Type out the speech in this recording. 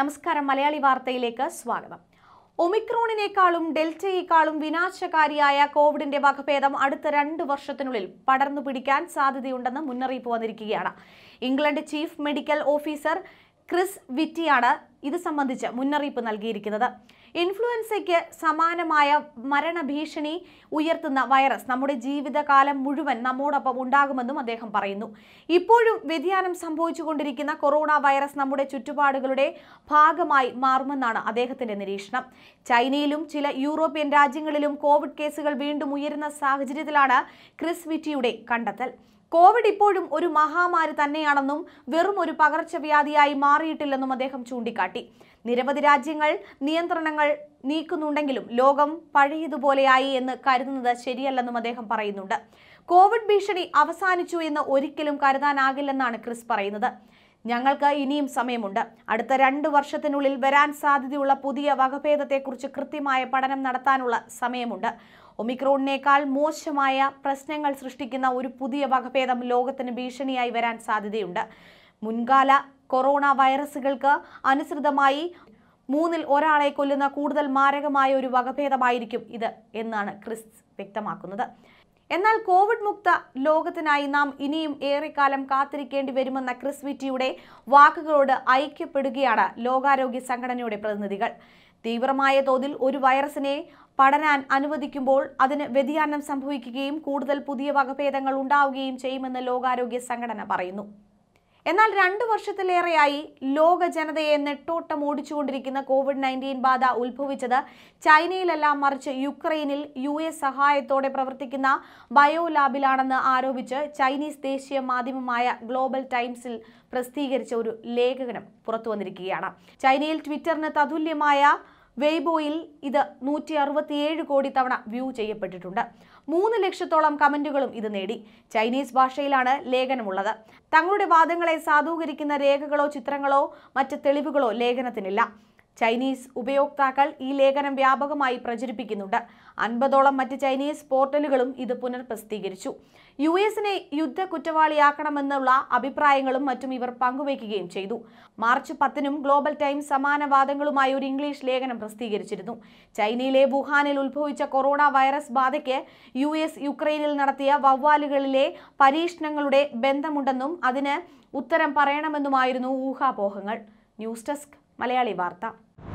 നമസ്കാരം മലയാളി വാർത്തയിലേക്ക് സ്വാഗതം ഒമിക്രോണിനേക്കാളും ഡെൽറ്റയേക്കാളും വിനാശകാരിയായ കോവിഡിന്റെ വകഭേദം അടുത്ത രണ്ട് വർഷത്തിനുള്ളിൽ പടർന്നു പിടിക്കാൻ സാധ്യതയുണ്ടെന്ന് മുന്നറിയിപ്പ് വന്നിരിക്കുകയാണ് England chief medical officer Chris വിറ്റിയാണ് ഇത് സംബന്ധിച്ച് മുന്നറിയിപ്പ് നൽകിയിരിക്കുന്നത് ഇൻഫ്ലുവൻസയ്ക്ക് സമാനമായ മരണഭീഷണി ഉയർത്തുന്ന വൈറസ് നമ്മുടെ ജീവിതകാലം മുഴുവൻ നമ്മോടൊപ്പം ഉണ്ടാകുമെന്നും അദ്ദേഹം പറയുന്നു ഇപ്പോഴും വ്യതിയാനം സംഭവിച്ചുകൊണ്ടിരിക്കുന്ന കൊറോണ വൈറസ് നമ്മുടെ ചുറ്റുപാടുകളുടെ ഭാഗമായി മാറുമെന്നാണ് അദ്ദേഹത്തിന്റെ നിരീക്ഷണം ചൈനയിലും ചില യൂറോപ്യൻ രാജ്യങ്ങളിലും കോവിഡ് കേസുകൾ വീണ്ടും ഉയരുന്ന സാഹചര്യത്തിലാണ് ക്രിസ് വിറ്റിയുടെ കണ്ടെത്തൽ കോവിഡ് ഇപ്പോഴും ഒരു മഹാമാരി തന്നെയാണെന്നും വെറും ഒരു പകർച്ചവ്യാധിയായി മാറിയിട്ടില്ലെന്നും അദ്ദേഹം ചൂണ്ടിക്കാട്ടി നിരവധി രാജ്യങ്ങൾ നിയന്ത്രണങ്ങൾ നീക്കുന്നുണ്ടെങ്കിലും ലോകം പഴയതുപോലെയായി എന്ന് കരുതുന്നത് ശരിയല്ലെന്നും അദ്ദേഹം പറയുന്നുണ്ട് കോവിഡ് ഭീഷണി അവസാനിച്ചു എന്ന് ഒരിക്കലും കരുതാനാകില്ലെന്നാണ് ക്രിസ് പറയുന്നത് ഞങ്ങൾക്ക് ഇനിയും സമയമുണ്ട് അടുത്ത രണ്ട് വർഷത്തിനുള്ളിൽ വരാൻ സാധ്യതയുള്ള പുതിയ വകഭേദത്തെക്കുറിച്ച് കൃത്യമായ പഠനം നടത്താനുള്ള സമയമുണ്ട് ഒമിക്രോണിനേക്കാൾ മോശമായ പ്രശ്നങ്ങൾ സൃഷ്ടിക്കുന്ന ഒരു പുതിയ വകഭേദം ലോകത്തിന് ഭീഷണിയായി വരാൻ സാധ്യതയുണ്ട് മുൻകാല കൊറോണ വൈറസുകൾക്ക് അനുസൃതമായി മൂന്നിൽ ഒരാളെ കൊല്ലുന്ന കൂടുതൽ മാരകമായ ഒരു വകഭേദമായിരിക്കും ഇത് എന്നാണ് ക്രിസ് വ്യക്തമാക്കുന്നത് എന്നാൽ കോവിഡ് മുക്ത ലോകത്തിനായി നാം ഇനിയും ഏറെക്കാലം കാത്തിരിക്കേണ്ടി വരുമെന്ന ക്രിസ് വിറ്റിയുടെ വാക്കുകളോട് ഐക്യപ്പെടുകയാണ് ലോകാരോഗ്യ സംഘടനയുടെ പ്രതിനിധികൾ തീവ്രമായ തോതിൽ ഒരു വൈറസിനെ പടരാൻ അനുവദിക്കുമ്പോൾ അതിന് വ്യതിയാനം സംഭവിക്കുകയും കൂടുതൽ പുതിയ വകഭേദങ്ങൾ ഉണ്ടാവുകയും ചെയ്യുമെന്ന് ലോകാരോഗ്യ സംഘടന പറയുന്നു എന്നാൽ രണ്ടു വർഷത്തിലേറെയായി ലോക ജനതയെ നെട്ടോട്ടം ഓടിച്ചുകൊണ്ടിരിക്കുന്ന കോവിഡ് നയൻറ്റീൻ ബാധ ഉത്ഭവിച്ചത് ചൈനയിലല്ല മറിച്ച് യുക്രൈനിൽ യു എസ് സഹായത്തോടെ പ്രവർത്തിക്കുന്ന ബയോ ലാബിലാണെന്ന് ആരോപിച്ച് ചൈനീസ് ദേശീയ മാധ്യമമായ ഗ്ലോബൽ ടൈംസിൽ പ്രസിദ്ധീകരിച്ച ഒരു ലേഖനം പുറത്തു വന്നിരിക്കുകയാണ് ചൈനയിൽ ട്വിറ്ററിന് തതുല്യമായ വെയ്ബോയിൽ ഇത് നൂറ്റി അറുപത്തിയേഴ് കോടി തവണ വ്യൂ ചെയ്യപ്പെട്ടിട്ടുണ്ട് മൂന്ന് ലക്ഷത്തോളം കമന്റുകളും ഇത് നേടി ചൈനീസ് ഭാഷയിലാണ് ലേഖനമുള്ളത് തങ്ങളുടെ വാദങ്ങളെ സാധൂകരിക്കുന്ന രേഖകളോ ചിത്രങ്ങളോ മറ്റ് തെളിവുകളോ ലേഖനത്തിനില്ല ചൈനീസ് ഉപയോക്താക്കൾ ഈ ലേഖനം വ്യാപകമായി പ്രചരിപ്പിക്കുന്നുണ്ട് അൻപതോളം മറ്റ് ചൈനീസ് പോർട്ടലുകളും ഇത് പുനർപ്രസിദ്ധീകരിച്ചു യു എസിനെ യുദ്ധ കുറ്റവാളിയാക്കണമെന്നുള്ള അഭിപ്രായങ്ങളും മറ്റും ഇവർ പങ്കുവയ്ക്കുകയും ചെയ്തു മാർച്ച് പത്തിനും ഗ്ലോബൽ ടൈംസ് സമാന വാദങ്ങളുമായി ഒരു ഇംഗ്ലീഷ് ലേഖനം പ്രസിദ്ധീകരിച്ചിരുന്നു ചൈനയിലെ വുഹാനിൽ ഉത്ഭവിച്ച കൊറോണ വൈറസ് ബാധയ്ക്ക് യു എസ് യുക്രൈനിൽ നടത്തിയ വവ്വാലുകളിലെ പരീക്ഷണങ്ങളുടെ ബന്ധമുണ്ടെന്നും അതിന് ഉത്തരം പറയണമെന്നുമായിരുന്നു ഊഹാപോഹങ്ങൾ ന്യൂസ് ഡെസ്ക് മലയാളി വാർത്ത